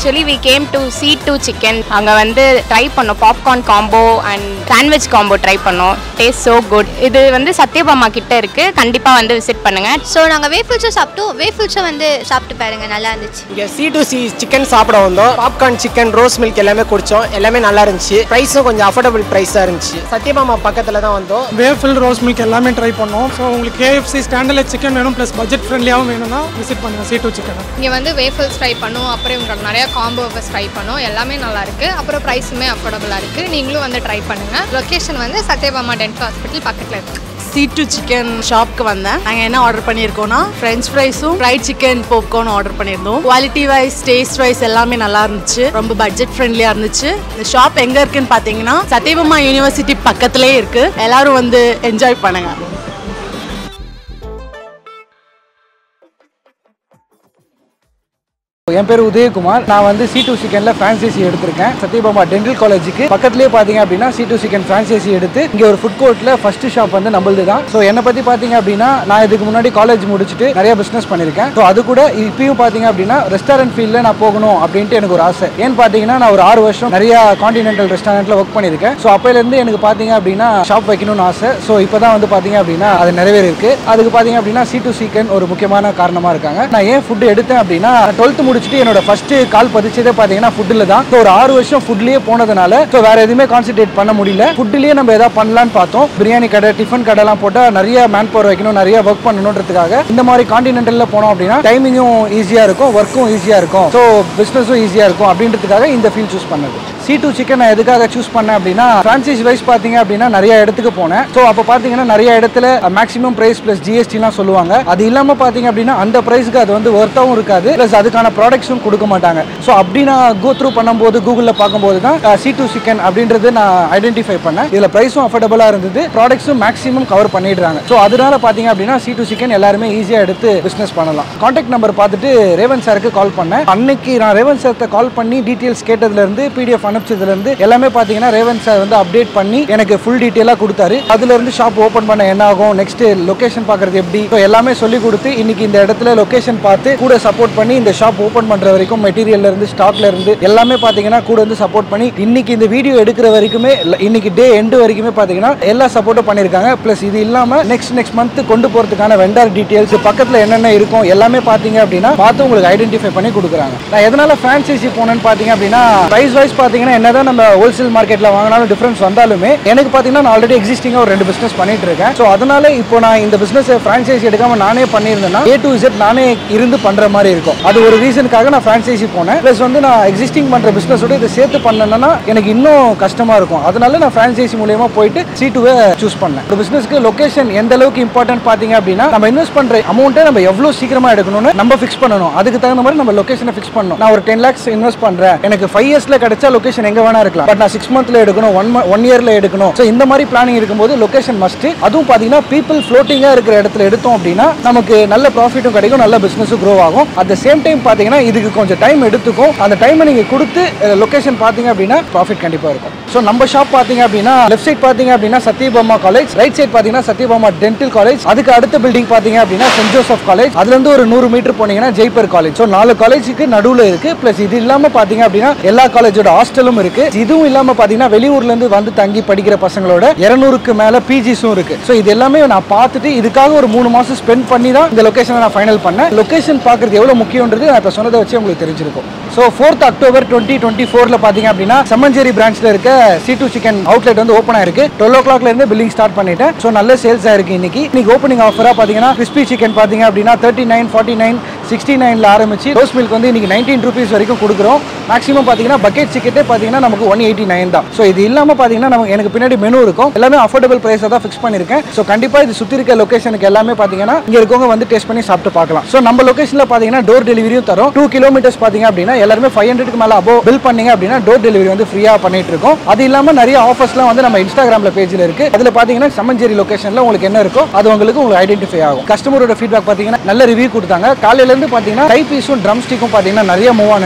actually we came to C two Chicken அங்கே வந்து try பண்ணோம் popcorn combo and sandwich combo try பண்ணோம் taste so good இது வந்து சத்யபாமா கிட்ட இருக்கு கண்டிப்பாக வந்து விசிட் பண்ணுங்க ஸோ நாங்கள் வேஃபில்ஸும் சாப்பிட்டோம் வேஃபில்ஸும் வந்து சாப்பிட்டு பாருங்க நல்லா இருந்துச்சு இங்கே சி டு சி சிக்கன் சாப்பிட வந்தோம் பாப்கார்ன் சிக்கன் ரோஸ் மில்க் எல்லாமே குடிச்சோம் எல்லாமே நல்லா இருந்துச்சு ப்ரைஸும் கொஞ்சம் அஃபோர்டபுள் ப்ரைஸாக இருந்துச்சு சத்யபாமா பக்கத்தில் தான் வந்தோம் வேஃபில் ரோஸ் மில்க் எல்லாமே ட்ரை பண்ணோம் ஸோ உங்களுக்கு கேஎஃப்சி ஸ்டாண்டர்ட் சிக்கன் வேணும் ப்ளஸ் பட்ஜெட் ஃப்ரெண்ட்லியாகவும் வேணும்னா விசிட் பண்ணுங்கள் சி டூ சிக்கன் இங்கே வந்து வேஃபில்ஸ் ட்ரை பண்ணோம் அப்புறம் இவங்க நிறைய காம்போ ஆஃபர்ஸ் ட்ரை பண்ணோம் எல்லாமே நல்லா இருக்கு அப்புறம் ப்ரைஸுமே அஃபோர்டபுளாக இருக்கு நீங்களும் வந்து ட்ரை பண்ணுங்க லொக்கேஷன் வந்து சத்யபாமா டென்டல் ஹாஸ்பிட்டல் பக்கத்தில் இருக்கு சி டு சிக்கன் ஷாப்க்கு வந்தேன் நாங்கள் என்ன ஆர்டர் பண்ணியிருக்கோம்னா ஃப்ரெஞ்ச் ஃப்ரைஸும் ஃப்ரைட் சிக்கன் பாப்கார்ன் ஆர்டர் பண்ணியிருந்தோம் குவாலிட்டி வைஸ் டேஸ்ட் வைஸ் எல்லாமே நல்லா இருந்துச்சு ரொம்ப பட்ஜெட் ஃப்ரெண்ட்லியாக இருந்துச்சு இந்த ஷாப் எங்கே இருக்குன்னு பார்த்தீங்கன்னா சத்யபாமா யூனிவர்சிட்டி பக்கத்துலேயே இருக்கு எல்லாரும் வந்து என்ஜாய் பண்ணுங்க என் பேர் உதயகுமார் நான் வந்து சி டூ சிக்கனில் ஃப்ரான்சைசி எடுத்திருக்கேன் சத்யபாமா டென்டல் காலேஜுக்கு பக்கத்துலேயே பார்த்தீங்க அப்படின்னா சி டூ சிக்கன் ஃப்ரான்சைசி எடுத்து இங்கே ஒரு ஃபுட் கோர்ட்டில் ஃபர்ஸ்ட் ஷாப் வந்து நம்மளது தான் ஸோ என்னை பற்றி பார்த்தீங்க அப்படின்னா நான் இதுக்கு முன்னாடி காலேஜ் முடிச்சுட்டு நிறைய பிஸ்னஸ் பண்ணியிருக்கேன் ஸோ அது கூட இப்பயும் பார்த்தீங்க அப்படின்னா ரெஸ்டாரண்ட் ஃபீல்டில் நான் போகணும் அப்படின்ட்டு எனக்கு ஒரு ஆசை ஏன்னு பார்த்தீங்கன்னா நான் ஒரு ஆறு வருஷம் நிறைய காண்டினென்டல் ரெஸ்டாரண்ட்டில் ஒர்க் பண்ணியிருக்கேன் ஸோ அப்போலேருந்து எனக்கு பார்த்தீங்க அப்படின்னா ஷாப் வைக்கணும்னு ஆசை ஸோ இப்போ தான் வந்து பார்த்தீங்க அப்படின்னா அது நிறைவேறிருக்கு அதுக்கு பார்த்தீங்க அப்படின்னா சி டூ சிக்கன் ஒரு முக்கியமான காரணமாக இருக்காங்க நான் ஏன் ஃபுட் எடுத்தேன் அப்படின்னா டுவெல்த் முடிச்சுட்டு என்னோட ஃபர்ஸ்ட் கால் பதிச்சதே பார்த்தீங்கன்னா ஃபுட்டில் தான் ஸோ ஒரு ஆறு வருஷம் ஃபுட்லேயே போனதுனால ஸோ வேற எதுவுமே கான்சென்ட்ரேட் பண்ண முடியல ஃபுட்லேயே நம்ம எதாவது பண்ணலான்னு பார்த்தோம் பிரியாணி கடை டிஃபன் கடைலாம் போட்டால் நிறைய மேன் பவர் வைக்கணும் நிறைய ஒர்க் பண்ணணுன்றதுக்காக இந்த மாதிரி காண்டினென்டலில் போனோம் அப்படின்னா டைமிங்கும் ஈஸியாக இருக்கும் ஒர்க்கும் ஈஸியாக இருக்கும் ஸோ பிஸ்னஸும் ஈஸியாக இருக்கும் அப்படின்றதுக்காக இந்த ஃபீல்ட் சூஸ் பண்ணது சி டூ சிக்கன் நான் எதுக்காக சூஸ் பண்ணேன் அப்படின்னா ஃப்ரான்ச்சைஸ் வைஸ் பார்த்தீங்க அப்படின்னா நிறைய இடத்துக்கு போனேன் ஸோ அப்போ பார்த்தீங்கன்னா நிறைய இடத்துல மேக்ஸிமம் பிரைஸ் ப்ளஸ் ஜிஎஸ்டிலாம் சொல்லுவாங்க அது இல்லாமல் பார்த்தீங்க அப்படின்னா அந்த ப்ரைஸ்க்கு அது வந்து ஒர்த்தாகவும் இருக்காது ப்ளஸ் அதுக்கான ப்ராடக்ட்ஸும் கொடுக்க மாட்டாங்க ஸோ அப்படி நான் கோ த்ரூ பண்ணும்போது கூகுளில் பார்க்கும்போது தான் சி டூ சிக்கன் அப்படின்றது நான் ஐடென்டிஃபை பண்ணேன் இதில் ப்ரைஸும் அஃபோர்டபுளாக இருந்தது ப்ராடக்ட்ஸும் மேக்ஸிமம் கவர் பண்ணிடுறாங்க ஸோ அதனால பார்த்தீங்க அப்படின்னா சி டூ சிக்கன் எல்லாருமே ஈஸியாக எடுத்து பிஸ்னஸ் பண்ணலாம் காண்டாக்ட் நம்பர் பார்த்துட்டு ரேவன் சாருக்கு கால் பண்ணேன் அன்னைக்கு நான் ரேவன் சார்கிட்ட கால் பண்ணி டீட்டெயில்ஸ் கேட்டதுலேருந்து பிடிஎஃப் அனுப்பிச்சதுலேருந்து எல்லாமே பார்த்தீங்கன்னா ரேவன் சார் வந்து அப்டேட் பண்ணி எனக்கு ஃபுல் டீட்டெயிலாக கொடுத்தாரு அதுலேருந்து ஷாப் ஓப்பன் பண்ண என்ன ஆகும் நெக்ஸ்ட் லொகேஷன் பார்க்குறது எப்படி ஸோ எல்லாமே சொல்லி கொடுத்து இன்னைக்கு இந்த இடத்துல லொகேஷன் பார்த்து கூட சப்போர்ட் பண்ணி இந்த ஷாப் ஓப்பன் பண்ணுற வரைக்கும் மெட்டீரியல்ல இருந்து ஸ்டாக்ல இருந்து எல்லாமே பார்த்தீங்கன்னா கூட வந்து சப்போர்ட் பண்ணி இன்னைக்கு இந்த வீடியோ எடுக்கிற வரைக்குமே இல்ல- இன்னைக்கு டே எண்டு வரைக்குமே பார்த்தீங்கன்னா எல்லா சப்போர்ட்டும் பண்ணியிருக்காங்க ப்ளஸ் இது இல்லாமல் நெக்ஸ்ட் நெக்ஸ்ட் மந்த் கொண்டு போகிறதுக்கான வெண்டார் டீட்டெயில்ஸ் பக்கத்தில் என்னென்ன இருக்கும் எல்லாமே பார்த்தீங்க அப்படின்னா பார்த்து உங்களுக்கு ஐடென்டிஃபை பண்ணி கொடுக்குறாங்க நான் எதனால ஃப்ரான்ச்சைசி போனேன்னு பார்த்தீங்க அப்படின்னா ப்ரைஸ் வைஸ் பார்த்தீங்கன்னா என்னதான் நம்ம ஹோல்சேல் மார்க்கெட்டில் வாங்கினாலும் டிஃபரன்ஸ் வந்தாலுமே எனக்கு பார்த்தீங்கன்னா நான் ஆல்ரெடி எக்ஸிஸ்டிங்காக ஒரு ரெண்டு பிஸ்னஸ் பண்ணிட்டு இருக்கேன் ஸோ அதனால இப்போ நான் இந்த பிஸ்னஸ் ஃப்ரான்ச்சைசி எடுக்காம நானே பண்ணியிருந்தேன்னா ஏ டு Z நானே இருந்து பண்ற மாதிரி இருக்கும் அது ஒரு ரீசனுக்காக நான் ஃப்ரான்ச்சைசி போனேன் ப்ளஸ் வந்து நான் எக்ஸிஸ்டிங் பண்ற பிஸ்னஸோட இதை சேர்த்து பண்ணேன்னா எனக்கு இன்னும் கஷ்டமா இருக்கும் அதனால நான் ஃப்ரான்ச்சைசி மூலியமா போயிட்டு சி டூவை சூஸ் பண்ணேன் ஒரு பிசினஸ்க்கு லொகேஷன் எந்த அளவுக்கு இம்பார்ட்டன்ட் பார்த்தீங்க அப்படின்னா நம்ம இன்வெஸ்ட் பண்ற அமௌண்ட்டை நம்ம எவ்வளோ சீக்கிரமா எடுக்கணும்னு நம்ம ஃபிக்ஸ் பண்ணணும் அதுக்கு தகுந்த மாதிரி நம்ம லொகேஷனை ஃபிக்ஸ் பண்ணணும் நான் ஒரு டென் லேக்ஸ் இன்வெஸ்ட் பண்றேன் எனக்கு ஃபைவ் இயர்ஸ்ல கிடைச்சா லொகேஷன் எங்க வேணா இருக்கலாம் பட் நான் சிக்ஸ் மந்த்ல எடுக்கணும் ஒன் ஒன் இயர்ல எடுக்கணும் ஸோ இந்த மாதிரி பிளானிங் இருக்கும்போது லொகேஷன் மஸ்ட் அதுவும் பார்த்தீங்கன்னா பீப்புள் ஃப்ளோட்டிங்காக இருக்கிற இடத்துல எடுத்தோம் அப்படின்னா நமக்கு நல்ல ப்ராஃபிட்டும் கிடைக்கும் நல்ல பிஸ்னஸும் க்ரோ ஆகும் அட் த சேம் டைம் பார்த்தீங்கன்னா இதுக்கு கொஞ்சம் டைம் எடுத்துக்கும் அந்த டைமை நீங்கள் கொடுத்து லொகேஷன் பார்த்தீங்க அப்படின்னா ப்ராஃபிட் கண்டிப்பாக இருக்கும் ஸோ நம்ம ஷாப் பார்த்தீங்க அப்படின்னா லெஃப்ட் சைட் பார்த்தீங்க அப்படின்னா சத்யபாமா காலேஜ் ரைட் சைட் பார்த்தீங்கன்னா சத்யபாமா டென்டல் காலேஜ் அதுக்கு அடுத்த பில்டிங் பார்த்தீங்க அப்படின்னா சென்ட் ஜோசப் காலேஜ் அதுலேருந்து ஒரு நூறு மீட்டர் போனீங்கன்னா ஜெய்பர் காலேஜ் ஸோ நாலு காலேஜுக்கு நடுவில் இருக்கு ப்ளஸ் இது இல்லாமல் பார்த்தீங்க அப்படின்னா எல்லா காலேஜோட ஹாஸ்டலும் இருக்கு இதுவும் இல்லாமல் பார்த்தீங்கன்னா வெளியூர்லேருந்து வந்து தங்கி படிக்கிற பசங்களோட இரநூறுக்கு மேலே பிஜிஸும் இருக்கு ஸோ இது எல்லாமே நான் பார்த்துட்டு இதுக்காக ஒரு மூணு மாதம் ஸ்பெண்ட் பண்ணி தான் இந்த லொகேஷனை நான் ஃபைனல் பண்ணேன் லொகேஷன் பார்க்குறது எவ்வளோ முக்கியன்றது நான் இப்போ சொன்னதை வச்சு உங்களுக்கு தெரிஞ்சிருக்கும் so fourth October twenty twenty ஃபோரில் பார்த்தீங்க அப்படின்னா செம்மஞ்சேரி பிரான்ச்சில் இருக்க சி டூ சிக்கன் அவுட்லெட் வந்து ஓப்பன் ஆயிருக்கு டுவெல் ஓ கிளாக்ல இருந்து பில்லிங் ஸ்டார்ட் பண்ணிட்டேன் ஸோ நல்ல சேல்ஸ் ஆயிருக்கு இன்னைக்கு இன்னைக்கு ஓப்பனிங் ஆஃபராக பார்த்தீங்கன்னா கிறிஸ்பி சிக்கன் பார்த்தீங்க அப்படின்னா thirty nine forty nine sixty நைனில் ஆரம்பிச்சு ரோஸ் மில்க் வந்து இன்னைக்கு நைன்டீன் ருபீஸ் வரைக்கும் கொடுக்குறோம் மேக்ஸிமம் பார்த்தீங்கன்னா பக்கெட் சிக்கெட்டே பார்த்தீங்கன்னா நமக்கு ஒன் எயிட்டி நைன் தான் ஸோ இது இல்லாமல் பார்த்தீங்கன்னா நமக்கு எனக்கு பின்னாடி மெனு இருக்கும் எல்லாமே அஃபோர்டபுள் ப்ரைஸாக தான் ஃபிக்ஸ் பண்ணியிருக்கேன் ஸோ கண்டிப்பாக இது சுற்றி இருக்க லொகேஷனுக்கு எல்லாமே பார்த்தீங்கன்னா இங்கே இருக்கவங்க வந்து டேஸ்ட் பண்ணி சாப்பிட்டு பார்க்கலாம் ஸோ நம்ம லொகேஷனில் பார்த்தீங்கன்னா டோர் டெலிவரியும் தரும் டூ கிலோமீட்டர்ஸ் பார்த்தீங்க அப்படின்னா எல்லாருமே ஃபைவ் ஹண்ட்ரட்க்கு மேலே அபோ பில் பண்ணீங்க அப்படின்னா டோர் டெலிவரி வந்து ஃப்ரீயாக பண்ணிட்டு இருக்கோம் அது இல்லாமல் நிறைய ஆஃபர்ஸ்லாம் வந்து நம்ம இன்ஸ்டாகிராமில் பேஜில் இருக்கு அதில் பார்த்தீங்கன்னா சம்மஞ்சேரி லொகேஷனில் உங்களுக்கு என்ன இருக்கோ அது உங்களுக்கு உங்களுக்கு ஐடென்டிஃபை ஆகும் கஸ்டமரோட ஃபீட்பேக் பார்த்தீங்கன்னா நல்ல ரிவ்யூ கொடுத்தாங்க காலையிலேருந்து பார்த்தீங்கன்னா கை பீஸும் ட்ரம் ஸ்டிக்கும் பார்த்தீங்கன்னா நிறைய மூவ் ஆனிச்சு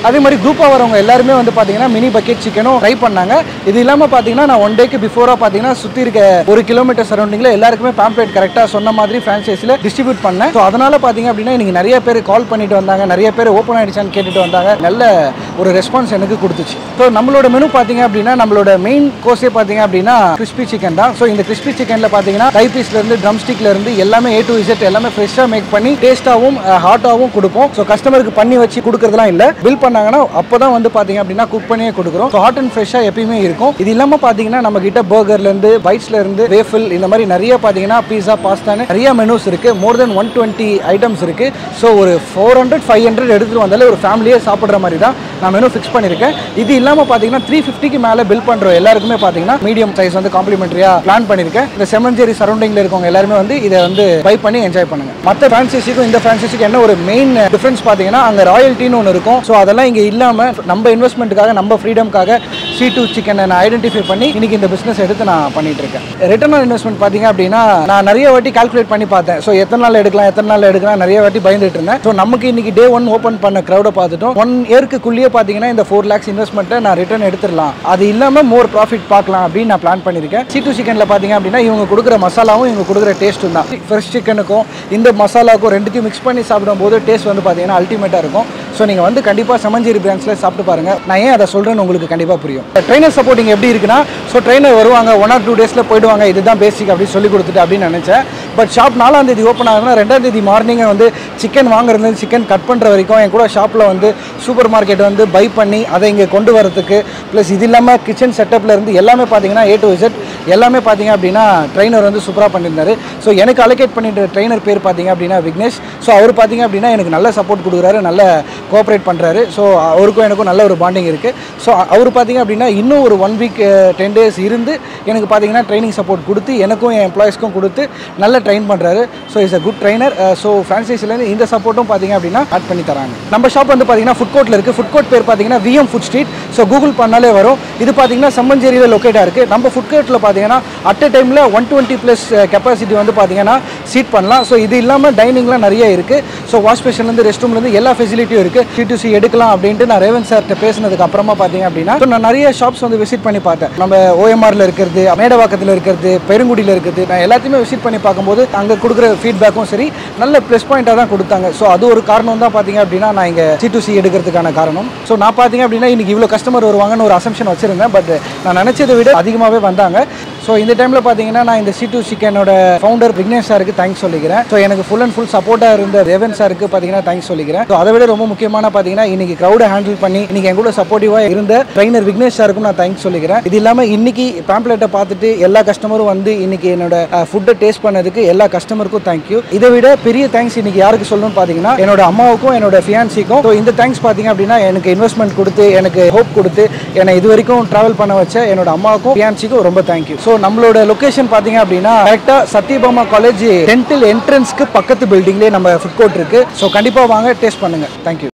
அதே மாதிரி குரூப்பாக வரவங்க எல்லாருமே வந்து பார்த்தீங்கன்னா மினி பக்கெட் சிக்கனும் ட்ரை பண்ணாங்க இது இல்லாமல் பார்த்தீங்கன்னா நான் ஒன் டேக்கு பிஃபோராக பார்த்தீங்கன்னா சுற்றி இருக்க ஒரு கிலோமீட்டர் சரௌண்டிங்கில் எல்லாருக்குமே பேம்ப்ளேட் கரெக்டாக சொன்ன மாதிரி ஃப்ரான்ச்சைஸில் டிஸ்ட்ரிபியூட் பண்ணேன் ஸோ அதனால் பார்த்தீங்க அப்படின்னா இன்னைக்கு நிறைய பேர் கால் பண்ணிட்டு வந்தாங்க நிறைய பேர் ஓப்பன் ஆயிடுச்சான்னு கேட்டுட்டு வந்தாங்க நல்ல ஒரு ரெஸ்பான்ஸ் எனக்கு கொடுத்துச்சு ஸோ நம்மளோட மெனு பார்த்தீங்க அப்படின்னா நம்மளோட மெயின் கோர்ஸே பார்த்தீங்க அப்படின்னா கிறிஸ்பி சிக்கன் தான் ஸோ இந்த கிறிஸ்பி சிக்கனில் பார்த்தீங்கன்னா டை பீஸ்லேருந்து ட்ரம் ஸ்டிக்லேருந்து எல்லாமே ஏ டு இசட் எல்லாமே ஃப்ரெஷ்ஷாக மேக் பண்ணி டேஸ்ட்டாகவும் ஹாட்டாகவும் கொடுப்போம் ஸோ கஸ்டமருக்கு பண்ணி வச்சு கொடுக்கறதுலாம் இல்லை பில் பண்ணாங்கன்னா அப்போ தான் வந்து பார்த்தீங்க அப்படின்னா குக் பண்ணியே கொடுக்குறோம் ஸோ ஹாட் அண்ட் ஃப்ரெஷ்ஷாக எப்பயுமே இருக்கும் இது இல்லாமல் பார்த்தீங்கன்னா நம்ம கிட்ட பர்கர்லேருந்து பைட்ஸ்லேருந்து வேஃபில் இந்த மாதிரி நிறைய பார்த்தீங்கன்னா பீஸா பாஸ்தான்னு நிறைய மெனூஸ் இருக்குது more than one twenty items இருக்குது ஸோ ஒரு ஃபோர் ஹண்ட்ரட் ஃபைவ் ஹண்ட்ரட் எடுத்துகிட்டு வந்தாலே ஒரு ஃபேமிலியே சாப்பிட்ற மாதிரி தான் நான் மெனு ஃபிக்ஸ் பண்ணியிருக்கேன் இது இல்லாமல் பார்த்தீங்கன்னா த்ரீ ஃபிஃப்டிக்கு மேலே பில் பண்ணுற எல்லாருக்குமே பார்த்தீங்கன்னா மீடியம் சைஸ் வந்து காம்ப்ளிமெண்ட்ரியாக பிளான் பண்ணியிருக்கேன் இந்த செமஞ்சேரி சரௌண்டிங்கில் இருக்கவங்க எல்லாருமே வந்து இதை வந்து பை பண்ணி என்ஜாய் பண்ணுங்க மற்ற ஃப்ரான்ச்சைஸிக்கும் இந்த ஃப்ரான்ச்சைஸிக்கு என்ன ஒரு மெயின் டிஃபரன்ஸ் பார்த்தீங்கன்னா அங்கே ராயல்ட்டின்னு ஒன்று இருக்கும் ஸோ அதெல்லாம் இங்கே இல்லாமல் நம்ம இன்வெஸ்ட்மெண்ட்டுக்காக நம்ம ஃப்ரீடம்காக சி டூ சிக்கனை நான் ஐடென்டிஃபை பண்ணி இன்னைக்கு இந்த பிஸ்னஸ் எடுத்து நான் பண்ணிட்டு இருக்கேன் ரிட்டர்ன் ஆன் இன்வெஸ்ட்மெண்ட் பார்த்தீங்க அப்படின்னா நான் நிறைய வாட்டி கால்குலேட் பண்ணி பார்த்தேன் ஸோ எத்தனை நாள் எடுக்கலாம் எத்தனை நாள் எடுக்கலாம் நிறைய வாட்டி பயந்துட்டு இருந்தேன் ஸோ நமக்கு இன்னைக்கு டே ஒன் ஓப்பன் பண்ண க்ரௌடை பார்த்துட்டோம் ஒன் இயர்க்குள்ளேயே பார்த்தீங்கன்னா இந்த ஃபோர் லேக்ஸ் இன்வெஸ்ட்மெண்ட்டை நான் ரிட்டர்ன் எடுத்துடலாம் அது இல்லாமல் மோர் ப்ராஃபிட் பார்க்கலாம் அப்படின்னு நான் பிளான் பண்ணியிருக்கேன் சி டூ சிக்கனில் பார்த்தீங்க அப்படின்னா இவங்க கொடுக்குற மசாலாவும் இவங்க கொடுக்குற டேஸ்ட்டும் தான் ஃப்ரெஷ் சிக்கனுக்கும் இந்த மசாலாவுக்கும் ரெண்டுத்தையும் மிக்ஸ் பண்ணி சாப்பிடும்போது டேஸ்ட் வந்து பார்த்தீங்கன்னா அல்டிமேட்டாக இருக்கும் ஸோ நீங்கள் வந்து கண்டிப்பாக செமஞ்சேரி பிரான்ச்சில் சாப்பிட்டு பாருங்கள் நான் ஏன் அதை சொல்கிறேன்னு உங்களுக்கு கண்டிப்பாக புரியும் ட்ரைனர் சப்போர்ட்டிங் எப்படி இருக்குன்னா ஸோ ட்ரைனர் வருவாங்க ஒன் ஆர் டூ டேஸில் போயிடுவாங்க இதுதான் பேசிக் அப்படின்னு சொல்லி கொடுத்துட்டு அப்படின்னு நினச்சேன் பட் ஷாப் நாலாம் தேதி ஓப்பன் ஆகுதுன்னா ரெண்டாம் தேதி மார்னிங் வந்து சிக்கன் வாங்குறது சிக்கன் கட் பண்ணுற வரைக்கும் என் கூட ஷாப்பில் வந்து சூப்பர் மார்க்கெட் வந்து பை பண்ணி அதை இங்கே கொண்டு வரதுக்கு ப்ளஸ் இது இல்லாமல் கிச்சன் செட்டப்பில் இருந்து எல்லாமே பார்த்தீங்கன்னா ஏ டு இசட் எல்லாமே பார்த்தீங்க அப்படின்னா ட்ரைனர் வந்து சூப்பராக பண்ணியிருந்தாரு ஸோ எனக்கு அலோகேட் பண்ணிட்டு ட்ரைனர் பேர் பார்த்தீங்க அப்படின்னா விக்னேஷ் ஸோ அவர் பார்த்தீங்க அப்படின்னா எனக்கு நல்ல சப்போர்ட் கொடுக்குறாரு நல்ல கோஆப்ரேட் பண்ணுறாரு ஸோ அவருக்கும் எனக்கும் நல்ல ஒரு பாண்டிங் இருக்குது ஸோ அவர் பார்த்தீங்க அப்படின்னா இன்னும் ஒரு ஒன் வீக் டென் டேஸ் இருந்து எனக்கு பார்த்தீங்கன்னா ட்ரைனிங் சப்போர்ட் கொடுத்து எனக்கும் என் எம்ப்ளாயிஸ்க்கும் கொடுத்து நல்ல ட்ரெயின் பண்ணுறாரு so is a good trainer so ஃப்ரான்ச்சைஸிலேருந்து இந்த சப்போர்ட்டும் பார்த்தீங்க அப்படின்னா ஆட் பண்ணி தராங்க நம்ம ஷாப் வந்து பார்த்தீங்கன்னா ஃபுட் கோர்ட்டில் இருக்குது ஃபுட் கோர்ட் பேர் பார்த்தீங்கன்னா VM Food Street so Google பண்ணாலே வரும் இது பார்த்தீங்கன்னா சம்மஞ்சேரியில் லொக்கேட்டாக இருக்குது நம்ம ஃபுட் கோர்ட்டில் பார்த்தீங்கன்னா அட் அ டைமில் ஒன் டுவெண்ட்டி ப்ளஸ் கெப்பாசிட்டி வந்து பார்த்தீங்கன்னா சீட் பண்ணலாம் ஸோ இது இல்லாமல் டைனிங்லாம் நிறைய இருக்குது ஸோ வாஷ் பேஷன்லேருந்து ரெஸ்ட் ரூம்லேருந்து எல்லா ஃபெசிலிட்டியும் இருக்குது சி டு சி எடுக்கலாம் அப்படின்ட்டு நான் ரேவன் சார்கிட்ட பேசினதுக்கு அப்புறமா பார்த்தீங்க அப்படின்னா so நான் நிறைய ஷாப்ஸ் வந்து விசிட் பண்ணி பார்த்தேன் நம்ம ஓஎம்ஆரில் இருக்கிறது மேடவாக்கத்தில் இருக்கிறது பெருங்குடியில் இருக்கிறது நான் எல்லாத்தையுமே விசிட் பண்ணி பார்க்கும்போது அங்கே கொடுக்குற ஃபீட்பேக்கும் சரி நல்ல ப்ளஸ் பாயிண்ட்டாக தான் கொடுத்தாங்க ஸோ அது ஒரு காரணம் தான் பார்த்தீங்க அப்படின்னா நான் இங்கே சி டு சி எடுக்கிறதுக்கான காரணம் ஸோ நான் பார்த்தீங்க அப்படின்னா இன்னைக்கு இவ்வளோ கஸ்டமர் வருவாங்கன்னு ஒரு அசம்ஷன் வச்சிருந்தேன் பட் நான் நினச்சதை விட அதிகமாகவே வந்தாங்க ஸோ இந்த டைமில் பார்த்தீங்கன்னா நான் இந்த சி டூ சிக்கனோட ஃபவுண்டர் விக்னேஷ் சாருக்கு தேங்க்ஸ் சொல்லிக்கிறேன் ஸோ எனக்கு ஃபுல் அண்ட் ஃபுல் சப்போர்ட்டாக இருந்த ரேவன் சாருக்கு பார்த்தீங்கன்னா தேங்க்ஸ் சொல்லிக்கிறேன் ஸோ அதை விட ரொம்ப முக்கியமான பார்த்தீங்கன்னா இன்னைக்கு க்ரௌடை ஹேண்டில் பண்ணி இன்னைக்கு என் கூட சப்போர்ட்டிவாக இருந்த ட்ரைனர் விக்னேஷ் சாருக்கும் நான் தேங்க்ஸ் சொல்லிக்கிறேன் இது இல்லாமல் இன்னைக்கு பேம்ப்ளெட்டை பார்த்துட்டு எல்லா கஸ்டமரும் வந்து இன்னைக்கு என்னோட ஃபுட்டை டேஸ்ட் பண்ணதுக்கு எல்லா கஸ்டமருக்கும் தேங்க்யூ இதை விட பெரிய தேங்க்ஸ் இன்னைக்கு யாருக்கு சொல்லணும்னு பார்த்தீங்கன்னா என்னோட அம்மாவுக்கும் என்னோட ஃபியான்சிக்கும் ஸோ இந்த தேங்க்ஸ் பார்த்தீங்க அப்படின்னா எனக்கு இன்வெஸ்ட்மெண்ட் கொடுத்து எனக்கு ஹோப் கொடுத்து என்னை இது வரைக்கும் ட்ராவல் பண்ண வச்ச என்னோட அம்மாவுக்கும் ஃபியான்சிக்கும் ரொம்ப தேங்க்யூ ஸோ நம்மளோட லொகேஷன் பார்த்தீங்க அப்படின்னா கரெக்டாக சத்யபாமா காலேஜ் டென்டல் என்ட்ரன்ஸ்க்கு பக்கத்து பில்டிங்லேயே நம்ம ஃபுட் கோர்ட் இருக்கு ஸோ கண்டிப்பாக வாங்க டேஸ்ட் பண்ணுங்க தேங்க்யூ